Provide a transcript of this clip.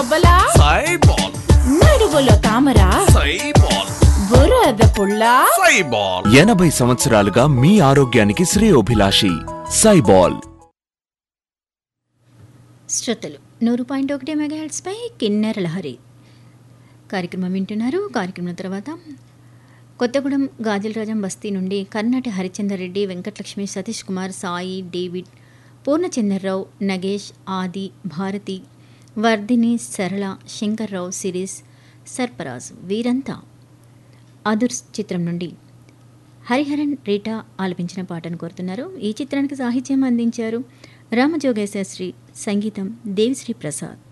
బొబ్బలా సైబాల్ నడువులో తామర సైబాల్ బురద పుల్ల సైబాల్ ఎనభై సంవత్సరాలుగా మీ ఆరోగ్యానికి శ్రేయోభిలాషి సైబాల్ శ్రోతలు నూరు పాయింట్ ఒకటి మెగాహెడ్స్పై కిన్నెర లహరి కార్యక్రమం వింటున్నారు కార్యక్రమం తర్వాత కొత్తగూడెం గాజులరాజం బస్తీ నుండి కర్ణాటి హరిచందర్ రెడ్డి వెంకటలక్ష్మి సతీష్ కుమార్ సాయి డేవిడ్ పూర్ణచంద్రరావు నగేష్ ఆది భారతి వర్ధిని సరళ శంకర్రావు సిరీస్ సర్పరాజ్ వీరంతా అదుర్స్ చిత్రం నుండి హరిహరన్ రీటా ఆలపించిన పాటను కోరుతున్నారు ఈ చిత్రానికి సాహిత్యం అందించారు రామజోగేశ్వరి సంగీతం దేవిశ్రీ ప్రసాద్